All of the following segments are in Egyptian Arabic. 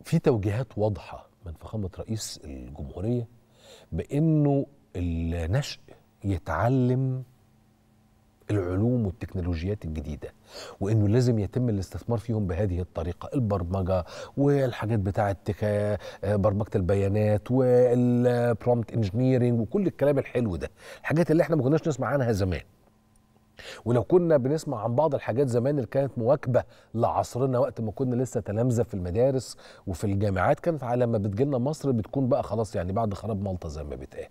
في توجيهات واضحه من فخامه رئيس الجمهوريه بانه النشء يتعلم العلوم والتكنولوجيات الجديده وانه لازم يتم الاستثمار فيهم بهذه الطريقه البرمجه والحاجات بتاعه برمجه البيانات والبرومبت انجينيرنج وكل الكلام الحلو ده الحاجات اللي احنا ما كناش نسمع عنها زمان ولو كنا بنسمع عن بعض الحاجات زمان اللي كانت مواكبه لعصرنا وقت ما كنا لسه تلامذه في المدارس وفي الجامعات كانت على ما بتجيلنا مصر بتكون بقى خلاص يعني بعد خراب مالطا زي ما بيتقال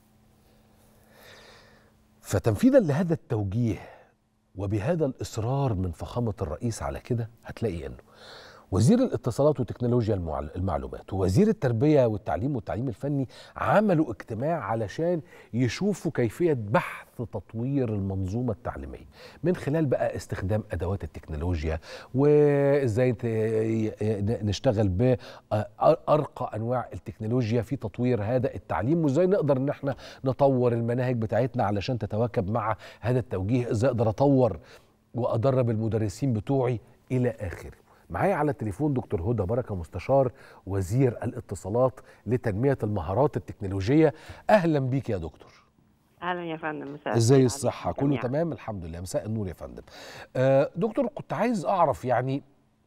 فتنفيذا لهذا التوجيه وبهذا الاصرار من فخامه الرئيس على كده هتلاقي انه وزير الاتصالات وتكنولوجيا المعلومات ووزير التربيه والتعليم والتعليم الفني عملوا اجتماع علشان يشوفوا كيفيه بحث تطوير المنظومه التعليميه من خلال بقى استخدام ادوات التكنولوجيا وازاي نشتغل بارقى انواع التكنولوجيا في تطوير هذا التعليم وازاي نقدر ان احنا نطور المناهج بتاعتنا علشان تتواكب مع هذا التوجيه ازاي اقدر اطور وادرب المدرسين بتوعي الى اخره معايا على التليفون دكتور هدى بركه مستشار وزير الاتصالات لتنميه المهارات التكنولوجيه اهلا بيك يا دكتور اهلا يا فندم مساء ازاي الصحه كله تمام الحمد لله مساء النور يا فندم آه دكتور كنت عايز اعرف يعني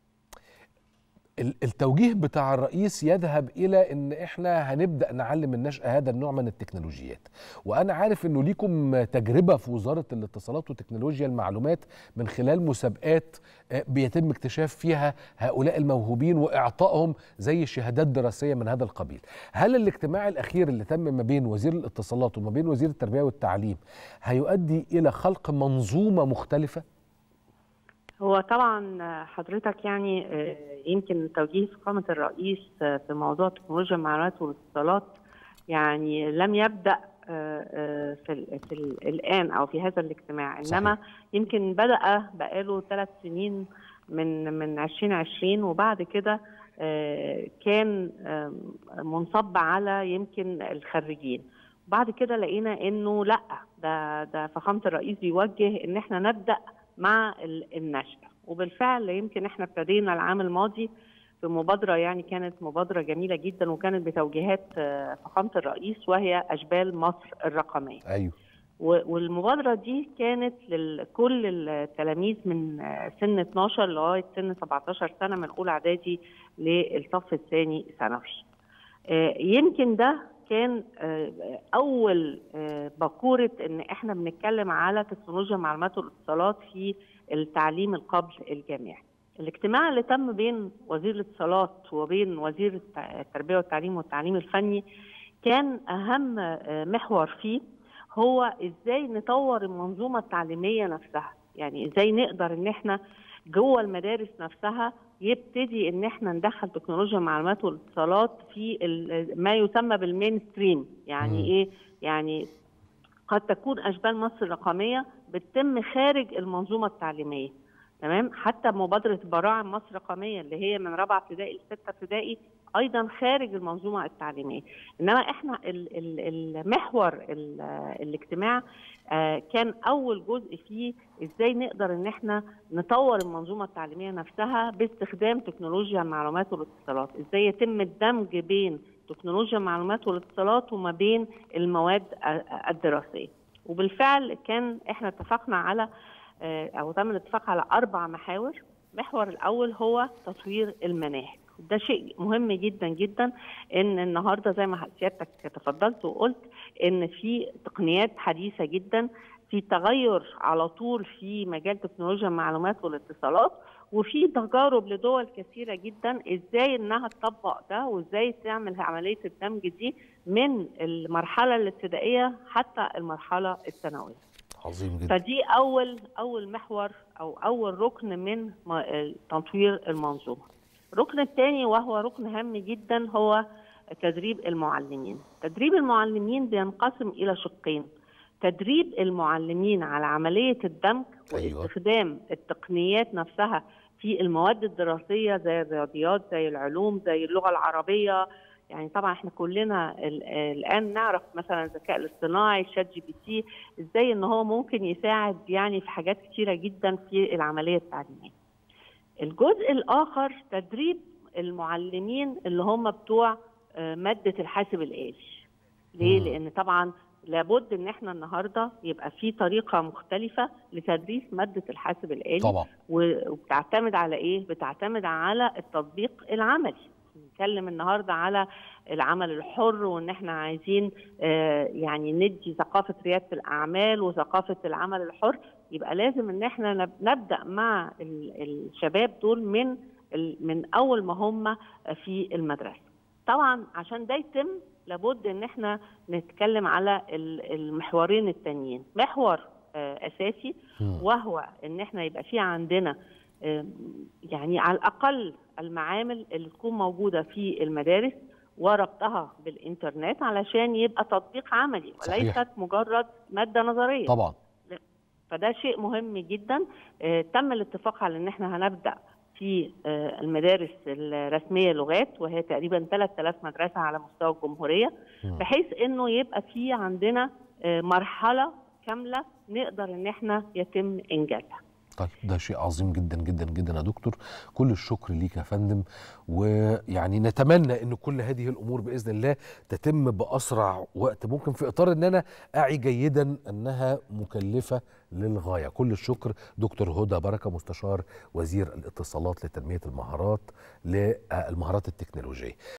التوجيه بتاع الرئيس يذهب الى ان احنا هنبدا نعلم النشأ هذا النوع من التكنولوجيات وانا عارف انه ليكم تجربه في وزاره الاتصالات وتكنولوجيا المعلومات من خلال مسابقات بيتم اكتشاف فيها هؤلاء الموهوبين واعطائهم زي شهادات دراسيه من هذا القبيل هل الاجتماع الاخير اللي تم ما بين وزير الاتصالات وما بين وزير التربيه والتعليم هيؤدي الى خلق منظومه مختلفه هو طبعا حضرتك يعني يمكن توجيه فخامة الرئيس في موضوع تكنولوجيا المعلومات والاتصالات يعني لم يبدأ في, ال في ال الآن أو في هذا الاجتماع إنما صحيح. يمكن بدأ بقاله ثلاث سنين من من 2020 وبعد كده كان منصب على يمكن الخريجين وبعد كده لقينا انه لا ده ده فخامه الرئيس بيوجه ان احنا نبدا مع النشأ وبالفعل يمكن احنا ابتدينا العام الماضي بمبادرة يعني كانت مبادرة جميلة جدا وكانت بتوجيهات فخامة الرئيس وهي أشبال مصر الرقمية أيوه والمبادرة دي كانت لكل التلاميذ من سن 12 لغاية سن 17 سنة من أولى إعدادي للصف الثاني ثانوي. يمكن ده كان اول باكوره ان احنا بنتكلم على تكنولوجيا المعلومات والاتصالات في التعليم القبل الجامعي. الاجتماع اللي تم بين وزير الاتصالات وبين وزير التربيه والتعليم والتعليم الفني كان اهم محور فيه هو ازاي نطور المنظومه التعليميه نفسها، يعني ازاي نقدر ان احنا جوه المدارس نفسها يبتدي ان احنا ندخل تكنولوجيا المعلومات والاتصالات في ما يسمى بالمين ستريم يعني م. ايه يعني قد تكون اشبال مصر الرقميه بتتم خارج المنظومه التعليميه تمام حتى مبادره براعم مصر الرقميه اللي هي من رابعه ابتدائي لسته ابتدائي ايضا خارج المنظومه التعليميه انما احنا المحور الاجتماع كان اول جزء فيه ازاي نقدر ان احنا نطور المنظومه التعليميه نفسها باستخدام تكنولوجيا المعلومات والاتصالات ازاي يتم الدمج بين تكنولوجيا المعلومات والاتصالات وما بين المواد الدراسيه وبالفعل كان احنا اتفقنا على او تم الاتفاق على اربع محاور المحور الاول هو تطوير المناهج ده شيء مهم جدا جدا ان النهارده زي ما سيادتك تفضلت وقلت ان في تقنيات حديثه جدا في تغير على طول في مجال تكنولوجيا المعلومات والاتصالات وفي تجارب لدول كثيره جدا ازاي انها تطبق ده وازاي تعمل عمليه الدمج دي من المرحله الابتدائيه حتى المرحله الثانويه. عظيم جدا. فدي اول اول محور او اول ركن من تطوير المنظومه. الركن الثاني وهو ركن هام جدا هو تدريب المعلمين تدريب المعلمين بينقسم إلى شقين تدريب المعلمين على عملية الدمج أيوة. واستخدام التقنيات نفسها في المواد الدراسية زي الرياضيات زي العلوم زي اللغة العربية يعني طبعا احنا كلنا الان نعرف مثلا الذكاء الاصطناعي شات جي بي تي ازاي ان هو ممكن يساعد يعني في حاجات كتيره جدا في العمليه التعليميه. الجزء الاخر تدريب المعلمين اللي هم بتوع آه، ماده الحاسب الالي ليه مم. لان طبعا لابد ان احنا النهارده يبقى في طريقه مختلفه لتدريس ماده الحاسب الالي طبعا و- وبتعتمد على ايه؟ بتعتمد على التطبيق العملي. نتكلم النهارده على العمل الحر وان احنا عايزين آه، يعني ندي ثقافه رياده الاعمال وثقافه العمل الحر يبقى لازم ان احنا نب- نبدا مع ال- الشباب دول من ال- من اول ما هم في المدرسه. طبعا عشان ده يتم لابد ان احنا نتكلم على ال- المحورين التانيين، محور آه، اساسي مم. وهو ان احنا يبقى في عندنا آم، يعني على الاقل المعامل اللي تكون موجوده في المدارس وربطها بالانترنت علشان يبقى تطبيق عملي صحيح. وليست مجرد ماده نظريه طبعا فده شيء مهم جدا آه، تم الاتفاق على ان احنا هنبدا في آه، المدارس الرسميه لغات وهي تقريبا 3000 مدرسه على مستوى الجمهوريه مم. بحيث انه يبقى في عندنا آه، مرحله كامله نقدر ان احنا يتم انجازها طيب ده شيء عظيم جدا جدا جدا يا دكتور كل الشكر ليك يا فندم ويعني نتمنى ان كل هذه الامور باذن الله تتم باسرع وقت ممكن في اطار ان انا اعي جيدا انها مكلفه للغايه كل الشكر دكتور هدى بركه مستشار وزير الاتصالات لتنميه المهارات للمهارات التكنولوجيه